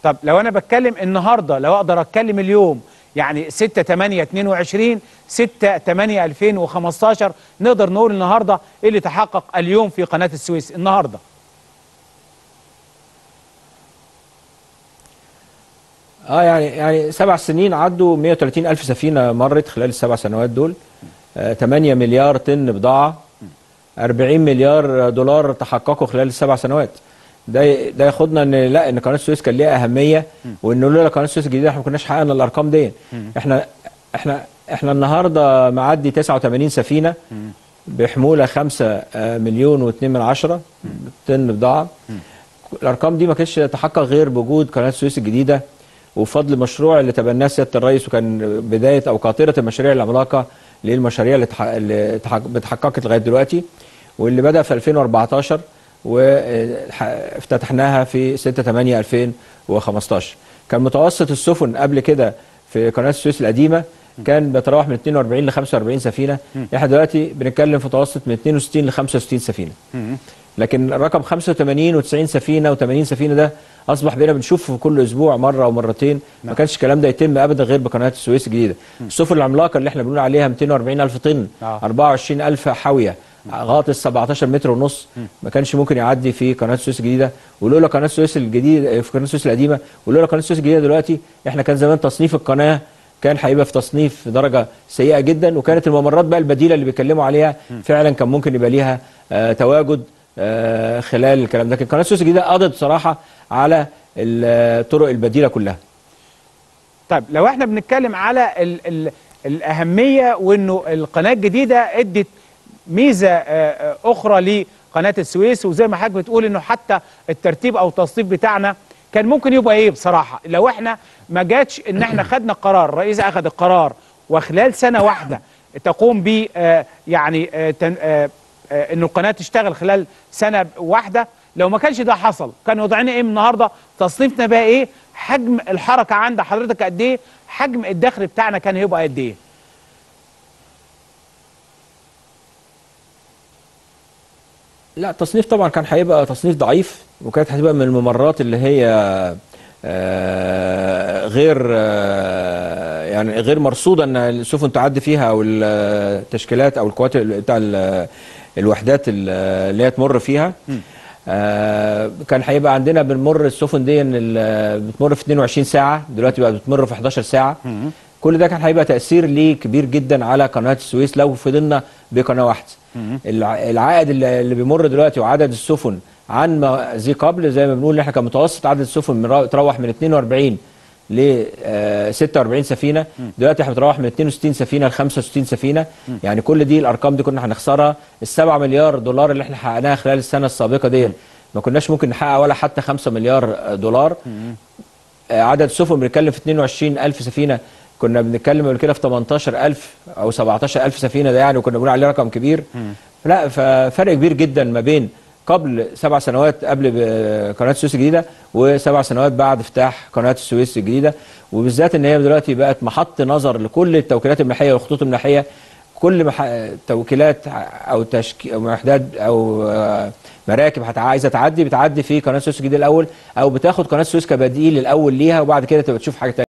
طب لو انا بتكلم النهارده لو اقدر اتكلم اليوم يعني 6 8 22 6 8 2015 نقدر نقول النهارده ايه اللي تحقق اليوم في قناه السويس النهارده اه يعني يعني سبع سنين عدوا 130 الف سفينه مرت خلال السبع سنوات دول آه 8 مليار طن بضاعه 40 مليار دولار تحققوا خلال السبع سنوات ده ده ياخدنا ان لا ان قناه السويس كان ليها اهميه وان لولا قناه السويس الجديده احنا ما كناش حققنا الارقام دي احنا احنا احنا النهارده معدي 89 سفينه بحموله 5 مليون و2 من عشرة طن بضاعه الارقام دي ما كانتش تتحقق غير بوجود قناه السويس الجديده وفضل مشروع اللي تبناه سياده الرئيس وكان بدايه او قاطره المشاريع العملاقه للمشاريع اللي, تح... اللي تحق... اتحققت لغايه دلوقتي واللي بدا في 2014 وافتتحناها في 6 8 2015 كان متوسط السفن قبل كده في قناه السويس القديمه كان بيتراوح من 42 ل 45 سفينه احنا دلوقتي بنتكلم في متوسط من 62 ل 65 سفينه لكن الرقم 85 و90 سفينه و80 سفينه ده اصبح بقينا بنشوفه كل اسبوع مره او مرتين ما كانش الكلام ده يتم ابدا غير بقناه السويس الجديده السفن العملاقه اللي احنا بنقول عليها 240 الف طن 24 الف حاويه غاطس 17 متر ونص ما كانش ممكن يعدي في قناه السويس الجديده ولولا قناه السويس الجديده في قناه السويس القديمه ولولا قناه السويس الجديده دلوقتي احنا كان زمان تصنيف القناه كان هيبقى في تصنيف درجه سيئه جدا وكانت الممرات بقى البديله اللي بيتكلموا عليها فعلا كان ممكن يبقى ليها آه تواجد آه خلال الكلام ده لكن قناه السويس الجديده قضت بصراحه على الطرق البديله كلها طيب لو احنا بنتكلم على ال ال الاهميه وانه القناه الجديده ادت ميزه اخرى لقناه السويس وزي ما حضرتك بتقول انه حتى الترتيب او التصنيف بتاعنا كان ممكن يبقى ايه بصراحه لو احنا ما جاتش ان احنا خدنا قرار الرئيس اخذ القرار وخلال سنه واحده تقوم ب يعني انه القناه تشتغل خلال سنه واحده لو ما كانش ده حصل كان وضعنا ايه النهارده تصنيفنا بقى ايه حجم الحركه عند حضرتك قد ايه حجم الدخل بتاعنا كان هيبقى قد ايه لا التصنيف طبعا كان هيبقى تصنيف ضعيف وكانت هتبقى من الممرات اللي هي آه غير آه يعني غير مرصوده ان السفن تعدي فيها او التشكيلات او القوات بتاع الوحدات اللي هي تمر فيها آه كان هيبقى عندنا بنمر السفن دي بتمر في 22 ساعه دلوقتي بقى بتمر في 11 ساعه كل ده كان هيبقى تاثير ليه كبير جدا على قناه السويس لو فضلنا بقناه واحده العائد اللي بيمر دلوقتي وعدد السفن عن ما زي قبل زي ما بنقول احنا كان متوسط عدد السفن تروح من 42 ل 46 سفينه دلوقتي احنا بنتراوح من 62 سفينه ل 65 سفينه يعني كل دي الارقام دي كنا هنخسرها ال 7 مليار دولار اللي احنا حققناها خلال السنه السابقه دي ما كناش ممكن نحقق ولا حتى 5 مليار دولار عدد السفن بنتكلم في 22 الف سفينه كنا بنتكلم قبل كده في 18000 او 17000 سفينه ده يعني وكنا بنقول عليه رقم كبير لا ففرق كبير جدا ما بين قبل سبع سنوات قبل قناه السويس الجديده وسبع سنوات بعد افتتاح قناه السويس الجديده وبالذات ان هي دلوقتي بقت محط نظر لكل التوكيلات الملاحيه والخطوط الملاحيه كل مح... توكيلات او تشك... او وحدات او مراكب حتى عايزه تعدي بتعدي في قناه السويس الجديده الاول او بتاخد قناه السويس كبديل الاول ليها وبعد كده تبقى تشوف حاجه ثانيه